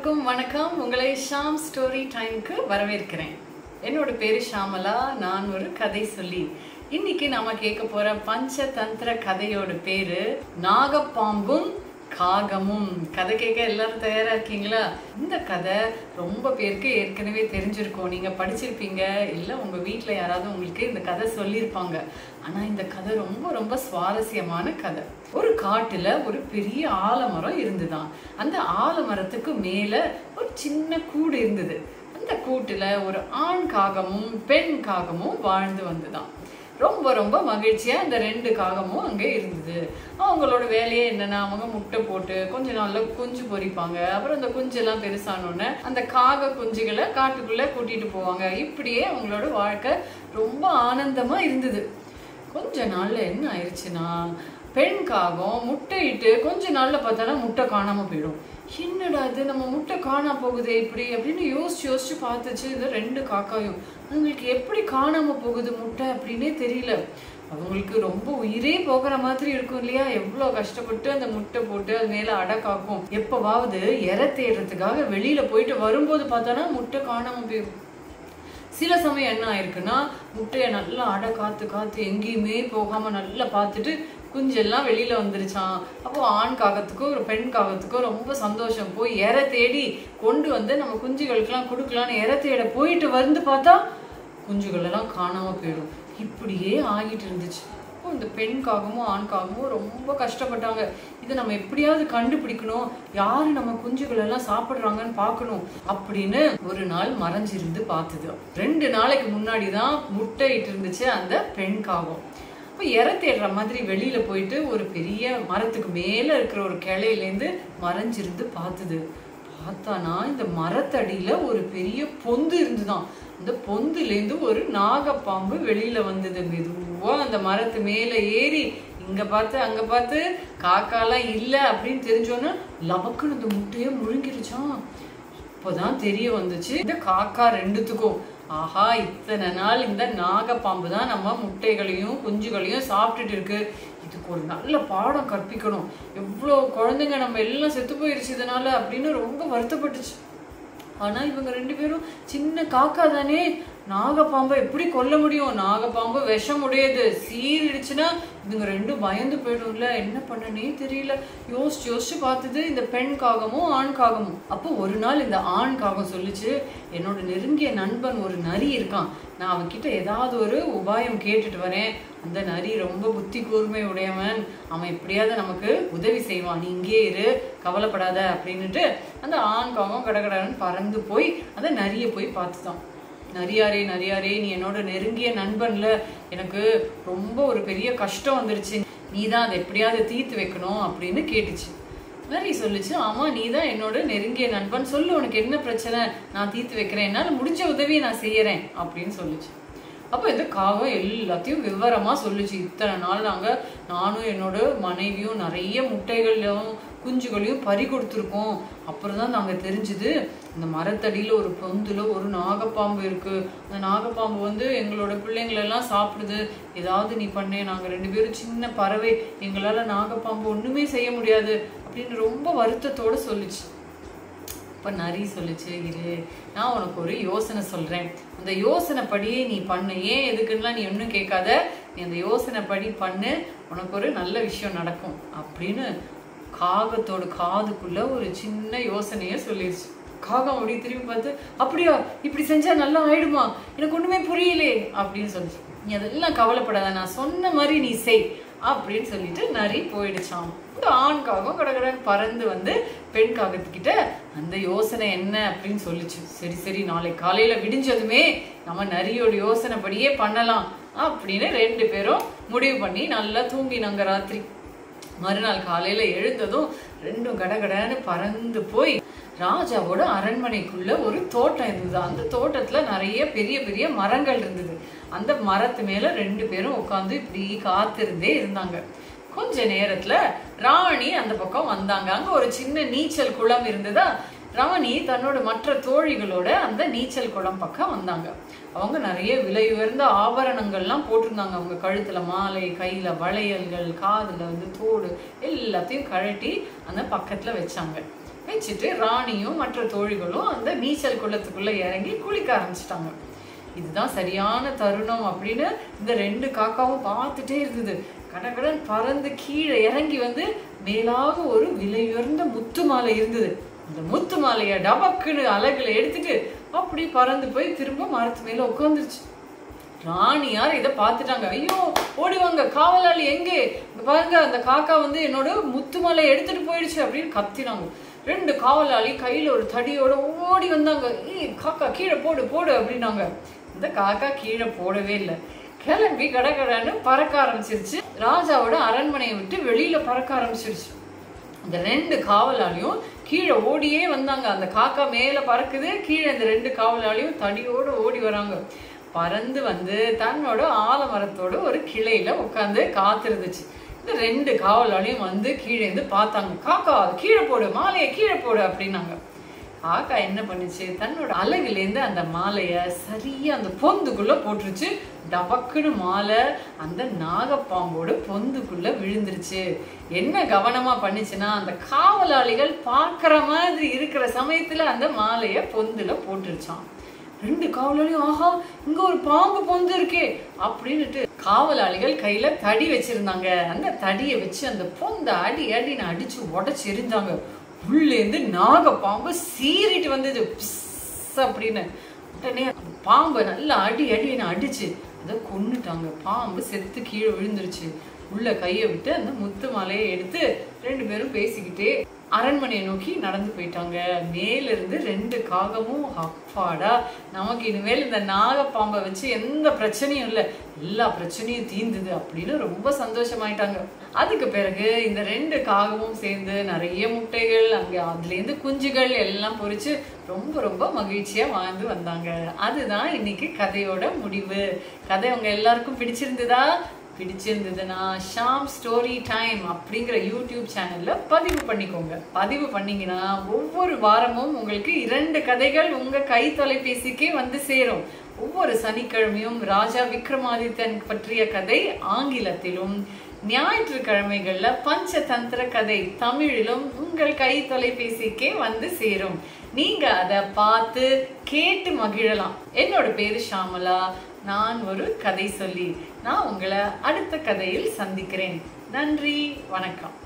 எல்லோருக்கும் வணக்கம் உங்களை ஷாம் ஸ்டோரி டைம்க்கு வரவேற்கிறேன் என்னோட பேரு ஷாமலா நான் ஒரு கதை சொல்லி இன்னைக்கு நாம கேட்க போற பஞ்சதந்திர கதையோட பேரு நாகப்பாம்பும் காகமும் கதை கேட்க எல்லாரும் தயாரா இருக்கீங்களா இந்த கதை ரொம்ப பேருக்கு ஏற்கனவே தெரிஞ்சிருக்கும் நீங்க படிச்சிருப்பீங்க இல்ல உங்க வீட்ல யாராவது உங்களுக்கு இந்த கதை சொல்லியிருப்பாங்க ஆனா இந்த கதை ரொம்ப ரொம்ப சுவாரஸ்யமான கதை ஒரு காட்டுல ஒரு பெரிய ஆலமரம் இருந்துதான் அந்த ஆலமரத்துக்கு மேல ஒரு சின்ன கூடு இருந்தது அந்த கூட்டுல ஒரு ஆண் காகமும் பெண் காகமும் வாழ்ந்து வந்துதான் ரொம்ப ரொம்ப மகிழ்ச்சியா இந்த ரெண்டு காகமும் அங்கே இருந்தது அவங்களோட வேலையே என்னன்னா அவங்க முட்டை போட்டு கொஞ்ச நாள்ல குஞ்சு பொரிப்பாங்க அப்புறம் அந்த குஞ்செல்லாம் பெருசானோடனே அந்த காக குஞ்சுகளை காட்டுக்குள்ள கூட்டிட்டு போவாங்க இப்படியே அவங்களோட வாழ்க்கை ரொம்ப ஆனந்தமா இருந்தது கொஞ்ச நாள்ல என்ன ஆயிடுச்சுன்னா பெண் காகம் முட்டையிட்டு கொஞ்ச நாள்ல பார்த்தானா முட்டை காணாம போயிடும் என்னடா இது நம்ம முட்டை காணாம போகுதே இப்படி அப்படின்னு யோசிச்சு யோசிச்சு பார்த்துச்சு இது ரெண்டு காக்காயும் அவங்களுக்கு எப்படி காணாம போகுது முட்டை அப்படின்னே தெரியல அவங்களுக்கு ரொம்ப உயிரே போகிற மாதிரி இருக்கும் இல்லையா எவ்வளவு கஷ்டப்பட்டு அந்த முட்டை போட்டு அது மேல அடை காக்கும் எப்பவாவது இறை தேடுறதுக்காக வெளியில போயிட்டு வரும்போது பார்த்தானா முட்டை காணாம போயிடும் சில சமயம் என்ன ஆயிருக்குன்னா முட்டையை நல்லா அடை காத்து காத்து எங்கேயுமே போகாம நல்லா பார்த்துட்டு குஞ்செல்லாம் வெளியில வந்துருச்சான் அப்போ ஆண் காகத்துக்கும் ஒரு பெண் காகத்துக்கும் ரொம்ப சந்தோஷம் போய் இறை தேடி கொண்டு வந்து நம்ம குஞ்சுகளுக்கெல்லாம் கொடுக்கலான்னு இறை தேட போயிட்டு வந்து பார்த்தா குஞ்சுகள் எல்லாம் காணாம போயிடும் இப்படியே ஆகிட்டு இருந்துச்சு அப்போ இந்த பெண் காகமும் ஆண் காகமும் ரொம்ப கஷ்டப்பட்டாங்க இதை நம்ம எப்படியாவது கண்டுபிடிக்கணும் யாரு நம்ம குஞ்சுகள் எல்லாம் சாப்பிடுறாங்கன்னு பார்க்கணும் அப்படின்னு ஒரு நாள் மறைஞ்சிருந்து பார்த்தது ரெண்டு நாளைக்கு முன்னாடி தான் முட்டையிட்டு இருந்துச்சு அந்த பெண் காகம் அப்போ இறை தேடுற மாதிரி வெளியில போயிட்டு ஒரு பெரிய மரத்துக்கு மேல இருக்கிற ஒரு கிளையிலேருந்து மறைஞ்சிருந்து பார்த்தது பார்த்தானா இந்த மரத்தடியில ஒரு பெரிய பொந்து இருந்துதான் அந்த பொந்துலேருந்து ஒரு நாகப்பாம்பு வெளியில வந்தது மெதுவா அந்த மரத்து மேல ஏறி இங்க பார்த்து அங்க பார்த்து காக்காலாம் இல்ல அப்படின்னு தெரிஞ்சோன்னா லபக்குன்னு அந்த முட்டையை முழுங்கிருச்சான் அப்போதான் தெரிய வந்துச்சு இந்த காக்கா ரெண்டுத்துக்கும் ஆஹா இத்தனை நாள் இந்த நாகப்பாம்பு தான் நம்ம முட்டைகளையும் குஞ்சுகளையும் சாப்பிட்டுட்டு இருக்கு இதுக்கு ஒரு நல்ல பாடம் கற்பிக்கணும் எவ்வளோ குழந்தைங்க நம்ம எல்லாம் செத்து போயிருச்சு இதனால அப்படின்னு ரொம்ப வருத்தப்பட்டுச்சு ஆனா இவங்க ரெண்டு பேரும் சின்ன காக்கா தானே நாகப்பாம்பை எப்படி கொல்ல முடியும் நாகப்பாம்பு விஷம் உடையது சீரிடுச்சுன்னா இதுங்க ரெண்டும் பயந்து போயிடும்ல என்ன பண்ணனே தெரியல யோசிச்சு யோசிச்சு பார்த்தது இந்த பெண் காகமும் ஆண் காகமும் அப்போ ஒரு நாள் இந்த ஆண் காகம் சொல்லிச்சு என்னோட நெருங்கிய நண்பன் ஒரு நரி இருக்கான் நான் அவன்கிட்ட ஏதாவது ஒரு உபாயம் கேட்டுட்டு வரேன் அந்த நரி ரொம்ப புத்தி கூர்மை உடையவன் அவன் எப்படியாவது நமக்கு உதவி செய்வான் நீ இங்கே இரு கவலைப்படாத அப்படின்னுட்டு அந்த ஆண் காகம் கடகடன்னு பறந்து போய் அந்த நரியை போய் பார்த்துதான் நரியாரே நரியாரே நீ என்னோட நெருங்கிய நண்பன்ல எனக்கு ரொம்ப ஒரு பெரிய கஷ்டம் வந்துருச்சு நீ தான் அதை எப்படியாவது தீர்த்து வைக்கணும் அப்படின்னு கேட்டுச்சு நரி சொல்லுச்சு ஆமா நீ தான் என்னோட நெருங்கிய நண்பன் சொல்லு உனக்கு என்ன பிரச்சனை நான் தீர்த்து வைக்கிறேன் என்னால முடிஞ்ச உதவியை நான் செய்யறேன் அப்படின்னு சொல்லுச்சு அப்போ இந்த காகம் எல்லாத்தையும் விவரமா சொல்லுச்சு இத்தனை நாள் நாங்க நானும் என்னோட மனைவியும் நிறைய முட்டைகளையும் குஞ்சுகளையும் பறி கொடுத்துருக்கோம் அப்புறம் தான் நாங்கள் தெரிஞ்சுது இந்த மரத்தடியில் ஒரு பொந்துல ஒரு நாகப்பாம்பு இருக்கு அந்த நாகப்பாம்பு வந்து எங்களோட பிள்ளைங்களெல்லாம் சாப்பிடுது ஏதாவது நீ பண்ணே நாங்கள் ரெண்டு பேரும் சின்ன பறவை எங்களால் நாகப்பாம்பு ஒன்றுமே செய்ய முடியாது அப்படின்னு ரொம்ப வருத்தத்தோட சொல்லிச்சு இப்போ நரி சொல்லிச்சு இரு நான் உனக்கு ஒரு யோசனை சொல்கிறேன் அந்த யோசனை படியே நீ பண்ணு ஏன் எதுக்குன்னா நீ ஒன்றும் கேட்காத நீ அந்த யோசனை படி பண்ணு உனக்கு ஒரு நல்ல விஷயம் நடக்கும் அப்படின்னு காகத்தோட காதுக்குள்ள ஒரு சின்ன யோசனையை சொல்லிடுச்சு காகம் அப்படி திரும்பி பார்த்து அப்படியா இப்படி செஞ்சா நல்லா ஆயிடுமா எனக்கு ஒண்ணுமே புரியலே அப்படின்னு சொல்லிச்சு நீ அதெல்லாம் கவலைப்படாத நான் சொன்ன மாதிரி நீ செய் அப்படின்னு சொல்லிட்டு நரி போயிடுச்சான் இந்த ஆண் காகம் கடகடன் பறந்து வந்து பெண் காகத்துக்கிட்ட அந்த யோசனை என்ன அப்படின்னு சொல்லிச்சு சரி சரி நாளை காலையில விடிஞ்சதுமே நம்ம நரியோட யோசனைப்படியே பண்ணலாம் அப்படின்னு ரெண்டு பேரும் முடிவு பண்ணி நல்லா தூங்கினாங்க ராத்திரி மறுநாள் காலையில எழுந்ததும் ரெண்டும் கடகடன்னு பறந்து போய் ராஜாவோட அரண்மனைக்குள்ள ஒரு தோட்டம் இருந்தது அந்த தோட்டத்துல நிறைய பெரிய பெரிய மரங்கள் இருந்தது அந்த மரத்து மேல ரெண்டு பேரும் உட்காந்து இப்படி காத்திருந்தே இருந்தாங்க கொஞ்ச நேரத்துல ராணி அந்த பக்கம் வந்தாங்க அங்க ஒரு சின்ன நீச்சல் குளம் இருந்ததா ராணி தன்னோட மற்ற தோழிகளோட அந்த நீச்சல் குளம் பக்கம் வந்தாங்க அவங்க நிறைய விலை உயர்ந்த ஆபரணங்கள்லாம் போட்டிருந்தாங்க அவங்க கழுத்துல மாலை கையில வளையல்கள் காதுல வந்து தோடு எல்லாத்தையும் கழட்டி அந்த பக்கத்துல வச்சாங்க வச்சுட்டு ராணியும் மற்ற தோழிகளும் அந்த நீச்சல் குளத்துக்குள்ள இறங்கி குளிக்க ஆரம்பிச்சிட்டாங்க இதுதான் சரியான தருணம் அப்படின்னு இந்த ரெண்டு காக்காவும் பார்த்துட்டே இருந்தது கடகடன் பறந்து கீழே இறங்கி வந்து மேலாக ஒரு விலையுயர்ந்த முத்து மாலை இருந்தது அந்த முத்து மாலையை டபக்குன்னு அலகுல எடுத்துட்டு அப்படி பறந்து போய் திரும்ப மரத்து மேல உட்காந்துருச்சு ராணியார் இதை பார்த்துட்டாங்க ஐயோ ஓடிவாங்க காவலாளி எங்கே இங்க பாருங்க அந்த காக்கா வந்து என்னோட முத்து மாலை எடுத்துட்டு போயிடுச்சு அப்படின்னு கத்தினாங்க ரெண்டு காவலாளி கையில ஒரு தடியோட ஓடி வந்தாங்க ஏய் காக்கா கீழே போடு போடு அப்படின்னாங்க இந்த காக்கா கீழே போடவே இல்லை கிளம்பி கடகடன்னு பறக்க ஆரம்பிச்சிருச்சு ராஜாவோட அரண்மனையை விட்டு வெளியில பறக்க ஆரம்பிச்சிருச்சு இந்த ரெண்டு காவலாளியும் கீழே ஓடியே வந்தாங்க அந்த காக்கா மேல பறக்குது கீழே இந்த ரெண்டு காவலாளியும் தடியோட ஓடி வராங்க பறந்து வந்து தன்னோட ஆலமரத்தோட ஒரு கிளையில உட்காந்து காத்திருந்துச்சு இந்த ரெண்டு காவலாளியும் வந்து கீழே இருந்து பார்த்தாங்க காக்கா அது கீழே போடு மாலையை கீழே போடு அப்படின்னாங்க காக்கா என்ன பண்ணுச்சு தன்னோட அலகுலேருந்து அந்த மாலைய சரியா அந்த பொந்துக்குள்ள போட்டுருச்சு டபக்குன்னு மாலை அந்த நாகப்பாம்போட பொந்துக்குள்ள விழுந்துருச்சு என்ன கவனமா பண்ணுச்சுன்னா அந்த காவலாளிகள் பார்க்கிற மாதிரி இருக்கிற சமயத்துல அந்த மாலைய பொந்துல போட்டுருச்சான் ரெண்டு காவலாளியும் ஆஹா இங்க ஒரு பாம்பு பொந்து இருக்கே அப்படின்னுட்டு காவலாளிகள் கையில தடி வச்சிருந்தாங்க அந்த தடியை வச்சு அந்த பொந்த அடி அடின்னு அடிச்சு உடைச்சு எரிஞ்சாங்க உள்ளேந்து நாகப்பாம்பு சீறிட்டு வந்தது பிஸ் அப்படின்னு உடனே அந்த பாம்பை நல்லா அடி அடின்னு அடிச்சு அதை கொன்னுட்டாங்க பாம்பு செத்து கீழே விழுந்துருச்சு உள்ள கையை விட்டு அந்த முத்து மாலையை எடுத்து ரெண்டு பேரும் பேசிக்கிட்டே அரண்மனையை நோக்கி நடந்து போயிட்டாங்க மேல இருந்து ரெண்டு காகமும் அப்பாடா நமக்கு இனிமேல் இந்த நாகப்பாம்பை வச்சு எந்த பிரச்சனையும் இல்லை எல்லா பிரச்சனையும் தீர்ந்தது அப்படின்னு ரொம்ப சந்தோஷமாயிட்டாங்க அதுக்கு பிறகு இந்த ரெண்டு காகமும் சேர்ந்து நிறைய முட்டைகள் அங்கே அதுலேருந்து குஞ்சுகள் எல்லாம் பொறிச்சு ரொம்ப ரொம்ப மகிழ்ச்சியா வாழ்ந்து வந்தாங்க அதுதான் இன்னைக்கு கதையோட முடிவு கதை உங்க எல்லாருக்கும் பிடிச்சிருந்ததா பிடிச்சிருந்ததுன்னா ஷாம் ஸ்டோரி டைம் அப்படிங்கிற யூடியூப் சேனல்ல பதிவு பண்ணிக்கோங்க பதிவு பண்ணீங்கன்னா ஒவ்வொரு வாரமும் உங்களுக்கு இரண்டு கதைகள் உங்க கை தொலைபேசிக்கே வந்து சேரும் ஒவ்வொரு சனிக்கிழமையும் ராஜா விக்ரமாதித்தன் பற்றிய கதை ஆங்கிலத்திலும் ஞாயிற்றுக்கிழமைகள்ல பஞ்சதந்திர கதை தமிழிலும் உங்கள் கை தொலைபேசிக்கே வந்து சேரும் நீங்க அதை பார்த்து கேட்டு மகிழலாம் என்னோட பேரு ஷாமலா நான் ஒரு கதை சொல்லி நான் உங்களை அடுத்த கதையில் சந்திக்கிறேன் நன்றி வணக்கம்